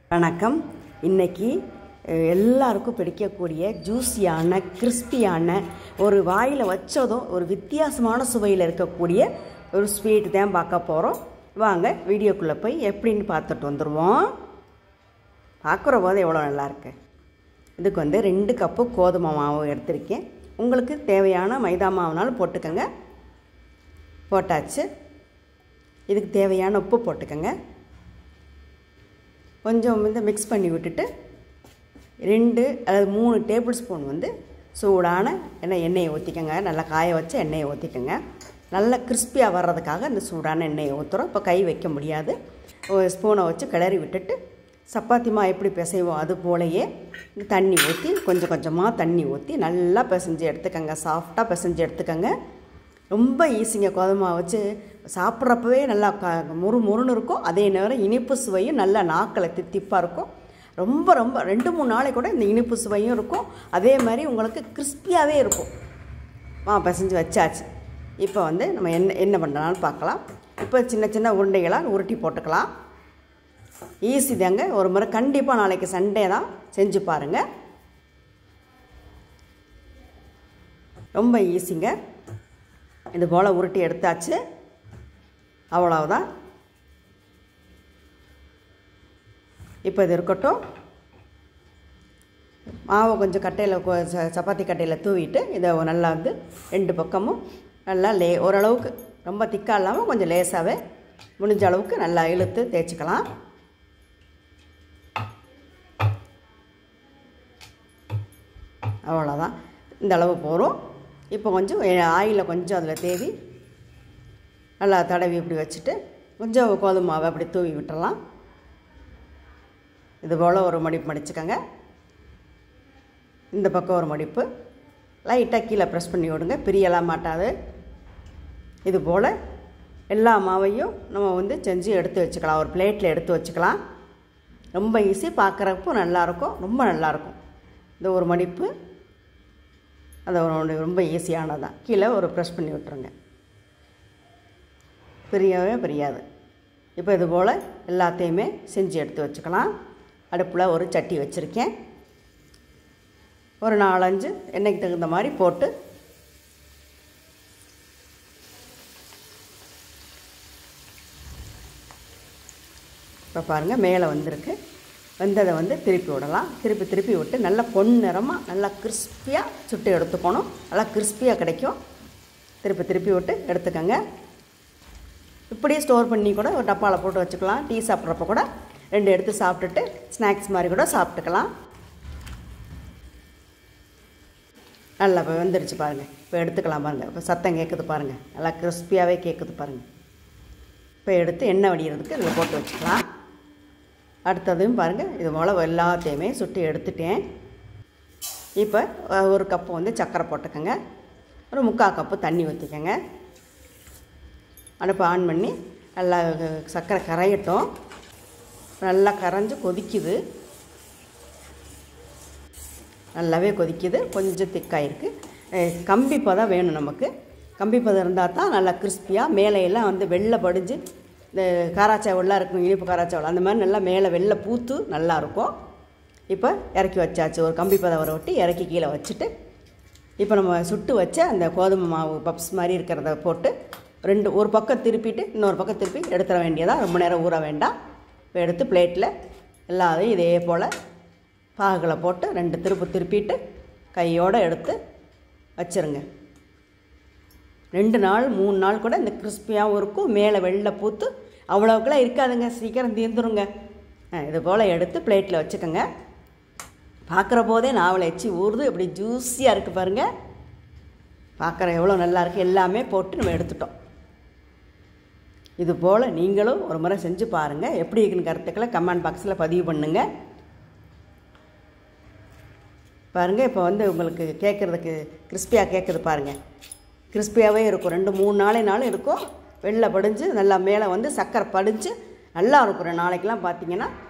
வணக்கம் இன்னைக்கு அஹ், எல்லாருக்கும் பிடிக்கக்கூடிய ஜூஸியான கிறிஸ்பியான ஒரு வாயில் வச்சதும் ஒரு வித்தியாசமான சுவையில் இருக்கக்கூடிய ஒரு ஸ்வீட் தான் பார்க்க போகிறோம் வாங்க வீடியோக்குள்ளே போய் எப்படின்னு பார்த்துட்டு வந்துடுவோம் பார்க்குற போது எவ்வளோ நல்லா இருக்கு இதுக்கு வந்து ரெண்டு கப்பு கோதுமை மாவு எடுத்திருக்கேன் உங்களுக்கு தேவையான மைதா மாவுனாலும் போட்டுக்கோங்க போட்டாச்சு இதுக்கு தேவையான உப்பு போட்டுக்கோங்க கொஞ்சம் வந்து மிக்ஸ் பண்ணி விட்டுட்டு ரெண்டு அல்லது மூணு டேபிள் ஸ்பூன் வந்து சூடான எண்ணெய் எண்ணெயை ஊற்றிக்கோங்க நல்லா காய வச்ச எண்ணெயை ஊற்றிக்கோங்க நல்லா கிறிஸ்பியாக வர்றதுக்காக இந்த சூடான எண்ணெயை ஊற்றுறோம் இப்போ கை வைக்க முடியாது ஒரு ஸ்பூனை வச்சு கிளறி விட்டுட்டு சப்பாத்தி மா எப்படி பிசைவோம் அது போலயே தண்ணி ஊற்றி கொஞ்சம் கொஞ்சமாக தண்ணி ஊற்றி நல்லா பிசைஞ்சு எடுத்துக்கோங்க சாஃப்டாக பிசைஞ்சு எடுத்துக்கோங்க ரொம்ப ஈஸிங்க கோதுமை வச்சு சாப்பிட்றப்பவே நல்லா க முறு முறுன்னு இருக்கும் அதே நேரம் இனிப்பு சுவையும் நல்லா நாக்கில் தித்திப்பாக இருக்கும் ரொம்ப ரொம்ப ரெண்டு மூணு நாளைக்கு கூட இந்த இனிப்பு சுவையும் இருக்கும் அதே மாதிரி உங்களுக்கு கிறிஸ்பியாகவே இருக்கும் மா பிசைஞ்சு வச்சாச்சு இப்போ வந்து நம்ம என்ன என்ன பண்ணலாம்னு பார்க்கலாம் இப்போ சின்ன சின்ன உருண்டைகளாக உருட்டி போட்டுக்கலாம் ஈஸி தாங்க ஒரு முறை கண்டிப்பாக நாளைக்கு சண்டே தான் செஞ்சு பாருங்கள் ரொம்ப ஈஸிங்க இது போல் உருட்டி எடுத்தாச்சு அவ்வளவுதான் இப்போ இது இருக்கட்டும் மாவை கொஞ்சம் கட்டையில் கொ- ச- சப்பாத்தி கட்டையில் தூவிட்டு இதை நல்லா வந்து ரெண்டு பக்கமும் நல்லா லே ஓரளவுக்கு ரொம்ப திக்காக இல்லாமல் கொஞ்சம் லேசாகவே முடிஞ்ச அளவுக்கு நல்லா இழுத்து தேய்ச்சிக்கலாம் அவ்வளோதான் இந்த அளவு போகிறோம் இப்போ கொஞ்சம் ஆயிலில் கொஞ்சம் அதில் தேவி நல்லா தடவி இப்படி வச்சுட்டு கொஞ்சம் கோதுமை மாவை அப்படி தூவி விட்டுறலாம் இது போல் ஒரு மடிப்பு மடிச்சுக்கோங்க இந்த பக்கம் ஒரு மடிப்பு லைட்டாக கீழே ப்ரெஸ் பண்ணி விடுங்க பிரியலாம் மாட்டாது இது போல் எல்லா மாவையும் நம்ம வந்து செஞ்சு எடுத்து வச்சுக்கலாம் ஒரு பிளேட்டில் எடுத்து வச்சுக்கலாம் ரொம்ப ஈஸி பார்க்குறப்போ நல்லாயிருக்கும் ரொம்ப நல்லாயிருக்கும் இந்த ஒரு மடிப்பு அது ஒரு ரொம்ப ஈஸியானதான் கீழே ஒரு ப்ரெஸ் பண்ணி விட்டுருங்க பிரியவே பிரியாது இப்போ இது போல் எல்லாத்தையுமே செஞ்சு எடுத்து வச்சுக்கலாம் அடுப்பில் ஒரு சட்டி வச்சுருக்கேன் ஒரு நாலஞ்சு எண்ணெய்க்கு தகுந்த மாதிரி போட்டு இப்போ பாருங்கள் மேலே வந்திருக்கு வெந்ததை வந்து திருப்பி விடலாம் திருப்பி திருப்பி விட்டு நல்லா பொன்னிறமாக நல்லா கிறிஸ்பியாக சுட்டு எடுத்துக்கணும் நல்லா கிறிஸ்பியாக கிடைக்கும் திருப்பி திருப்பி விட்டு எடுத்துக்கோங்க இப்படியே ஸ்டோர் பண்ணி கூட ஒரு டப்பாவில் போட்டு வச்சுக்கலாம் டீ சாப்பிட்றப்ப கூட ரெண்டு எடுத்து சாப்பிட்டுட்டு ஸ்நாக்ஸ் மாதிரி கூட சாப்பிட்டுக்கலாம் நல்லா இப்போ வெந்துருச்சு பாருங்கள் இப்போ எடுத்துக்கலாம் பாருங்கள் இப்போ சத்தம் கேட்குது பாருங்கள் நல்லா கிறிஸ்பியாகவே கேட்குது பாருங்கள் இப்போ எடுத்து எண்ணெய் வடிகிறதுக்கு இதில் போட்டு வச்சுக்கலாம் அடுத்ததும் பாருங்கள் இது போல் எல்லாத்தையுமே சுட்டி எடுத்துட்டேன் இப்போ அஹ், ஒரு கப்பு வந்து சர்க்கரை போட்டுக்கோங்க ஒரு முக்கால் கப்பு தண்ணி ஊற்றிக்கோங்க அடுப்பை ஆன் பண்ணி நல்லா அஹ், சர்க்கரை கரையட்டும் நல்லா கரைஞ்சு கொதிக்குது நல்லாவே கொதிக்குது கொஞ்சம் திக்காயிருக்கு அஹ், கம்பி பதம் வேணும் நமக்கு கம்பி பதம் இருந்தால் தான் நல்லா கிறிஸ்பியாக மேலே எல்லாம் வந்து வெள்ளை படிஞ்சு இந்த காராச்சாவெல்லாம் இருக்கும் இனிப்பு காராச்சாவல் அந்த மாதிரி நல்லா மேலே வெள்ளை பூத்து நல்லா இருக்கும் இப்போ இறக்கி வச்சாச்சு ஒரு கம்பி பதம் வர ஒட்டி இறக்கி கீழே வச்சுட்டு இப்போ நம்ம சுட்டு வச்ச அந்த கோதுமை மாவு பப்ஸ் மாதிரி இருக்கிறத போட்டு ரெண்டு ஒரு பக்கம் திருப்பிட்டு இன்னொரு பக்கம் திருப்பி எடுத்துட வேண்டியதா ரொம்ப நேரம் ஊற வேண்டாம் இப்போ எடுத்து பிளேட்டில் எல்லாத்தையும் இதே போல் பாகுகளை போட்டு ரெண்டு திருப்பு திருப்பிட்டு கையோடு எடுத்து வச்சிருங்க ரெண்டு நாள் மூணு நாள் கூட இந்த கிறிஸ்பியாகவும் இருக்கும் மேலே வெள்ளை பூத்து அவ்வளோக்கெல்லாம் இருக்காதுங்க சீக்கிரம் தீர்ந்துருங்க ஆ, இது போல் எடுத்து பிளேட்டில் வச்சுக்கோங்க பார்க்குற போதே நாவல் எச்சி ஊறுது இப்படி ஜூஸியாக இருக்குது பாருங்கள் பார்க்குற எவ்வளோ நல்லா இருக்குது எல்லாமே போட்டு நம்ம எடுத்துட்டோம் இது போல் நீங்களும் ஒரு முறை செஞ்சு பாருங்கள் எப்படி இருக்குன்னு கருத்துக்களை கமெண்ட் பாக்ஸில் பதிவு பண்ணுங்கள் பாருங்கள் இப்போ வந்து உங்களுக்கு கேட்குறதுக்கு கிறிஸ்பியாக கேட்குது பாருங்கள் கிறிஸ்பியாகவே இருக்கும் ரெண்டு மூணு நாளை நாளும் இருக்கும் வெள்ளை படிஞ்சு நல்லா மேலே வந்து சக்கரை படிஞ்சு நல்லா இருக்கும் ரெண்டு நாளைக்கெல்லாம் பார்த்தீங்கன்னா